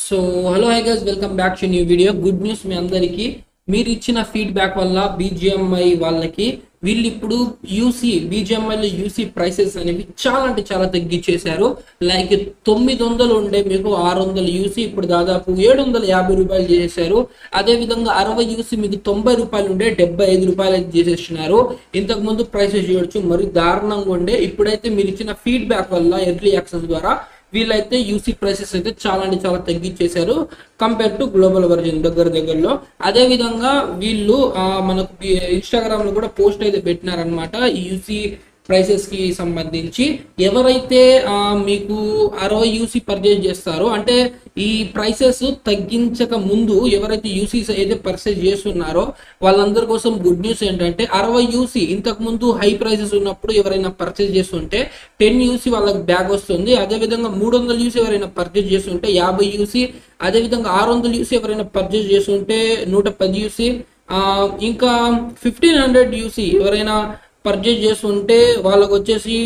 so hello hi guys welcome back to new video good news మీ అందరికీ మీరు ఇచ్చిన ఫీడ్బ్యాక్ వల్ల బీజిఎంఐ వాళ్ళకి వీళ్ళు ఇప్పుడు యూసీ బీజిఎంఐలో యూసీ ప్రైసెస్ అనేవి చాలా అంటే చాలా తగ్గించేశారు లైక్ తొమ్మిది వందలు ఉండే మీకు ఆరు వందల యూసీ ఇప్పుడు దాదాపు ఏడు వందల యాభై రూపాయలు చేసేసారు అదే విధంగా అరవై యూసీ మీకు తొంభై రూపాయలు ఉండే డెబ్బై ఐదు రూపాయలు అయితే చేసేస్తున్నారు ఇంతకు ముందు ప్రైసెస్ చూడొచ్చు మరి దారుణంగా ఉండే ఇప్పుడైతే మీరు ఇచ్చిన ఫీడ్బ్యాక్ వల్ల ఎర్లీ యాక్సెస్ ద్వారా వీళ్ళైతే యూసీ ప్రైసెస్ అయితే చాలా అంటే చాలా తగ్గించేశారు కంపేర్ టు గ్లోబల్ వర్జన్ దగ్గర దగ్గరలో అదే విధంగా వీళ్ళు ఆ, మనకు ఇన్స్టాగ్రామ్ లో కూడా పోస్ట్ అయితే పెట్టినారనమాట ఈ యూసీ ప్రైసెస్ కి సంబంధించి ఎవరైతే ఆ, మీకు అరవై యూసీ పర్చేజ్ చేస్తారో అంటే ఈ ప్రైసెస్ తగ్గించక ముందు ఎవరైతే యూసీస్ అయితే పర్చేజ్ చేస్తున్నారో వాళ్ళందరి కోసం గుడ్ న్యూస్ ఏంటంటే అరవై యూసీ ఇంతకు ముందు హై ప్రైసెస్ ఉన్నప్పుడు ఎవరైనా పర్చేజ్ చేస్తుంటే టెన్ యూసీ వాళ్ళకి బ్యాగ్ వస్తుంది అదే విధంగా మూడు వందల యూసీ ఎవరైనా పర్చేజ్ చేస్తుంటే యాభై యూసీ అదే విధంగా ఆరు వందల యూసీ ఎవరైనా పర్చేజ్ చేస్తుంటే నూట పది యూసీ ఇంకా ఫిఫ్టీన్ హండ్రెడ్ యూసీ ఎవరైనా పర్చేజ్ చేస్తుంటే వాళ్ళకి వచ్చేసి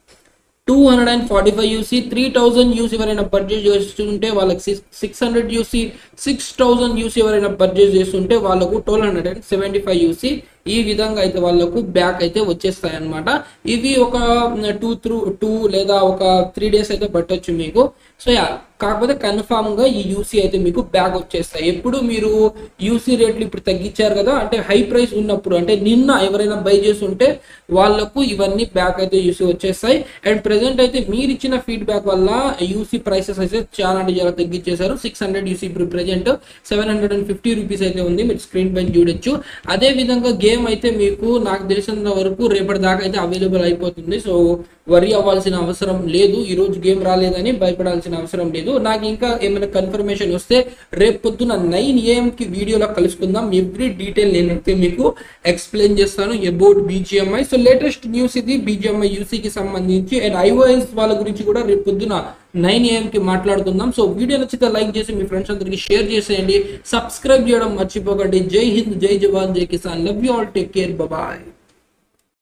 two hundred and forty five UC three thousand UC ఎవరైనా పర్చేజ్ చేస్తుంటే వాళ్ళకి six six hundred UC six thousand UC ఎవరైనా పర్చేజ్ చేస్తుంటే వాళ్ళకు twelve hundred and seventy five UC ఈ విధంగా అయితే వాళ్ళకు బ్యాక్ అయితే వచ్చేస్తాయి అనమాట ఇవి ఒక టూ త్రూ టూ లేదా ఒక త్రీ డేస్ అయితే పట్టొచ్చు మీకు సో యా కాకపోతే కన్ఫామ్ గా ఈ యూసీ అయితే మీకు బ్యాక్ వచ్చేస్తాయి ఎప్పుడు మీరు యూసీ రేట్లు ఇప్పుడు తగ్గించారు కదా అంటే హై ప్రైస్ ఉన్నప్పుడు అంటే నిన్న ఎవరైనా బై చేసి ఉంటే వాళ్ళకు ఇవన్నీ బ్యాక్ అయితే యూసీ వచ్చేస్తాయి అండ్ ప్రెసెంట్ అయితే మీరు ఇచ్చిన ఫీడ్బ్యాక్ వల్ల యూసీ ప్రైసెస్ అయితే చాలా అంటే చాలా తగ్గించేశారు సిక్స్ హండ్రెడ్ యూసీ ఇప్పుడు present seven hundred and fifty rupees అయితే ఉంది మీరు స్క్రీన్ పైన చూడొచ్చు అదే విధంగా గేమ్ అయితే మీకు నాకు తెలిసినంత వరకు రేపటి దాకా అయితే అవైలబుల్ అయిపోతుంది సో వరి అవ్వాల్సిన అవసరం లేదు ఈ రోజు గేమ్ రాలేదని భయపడాల్సిన అవసరం లేదు నాకు ఇంకా ఏమైనా కన్ఫర్మేషన్ వస్తే రేపు పొద్దున నైన్ ఏఎం కి వీడియోలో కలుసుకుందాం ఎవ్రీ డీటెయిల్ నేనైతే మీకు ఎక్స్ప్లెయిన్ చేస్తాను about BGMI so latest news ఇది బీజిఎంఐ యూసీకి సంబంధించి అండ్ ఐఓఎస్ వాళ్ళ గురించి కూడా రేపు పొద్దున నైన్ ఏఎం కి మాట్లాడుకుందాం సో వీడియో నచ్చితే లైక్ చేసి మీ ఫ్రెండ్స్ అందరికి షేర్ చేసేయండి సబ్స్క్రైబ్ చేయడం మర్చిపోకండి జై హింద్ జై జవాన్ జై కిసాన్ love you all take care bye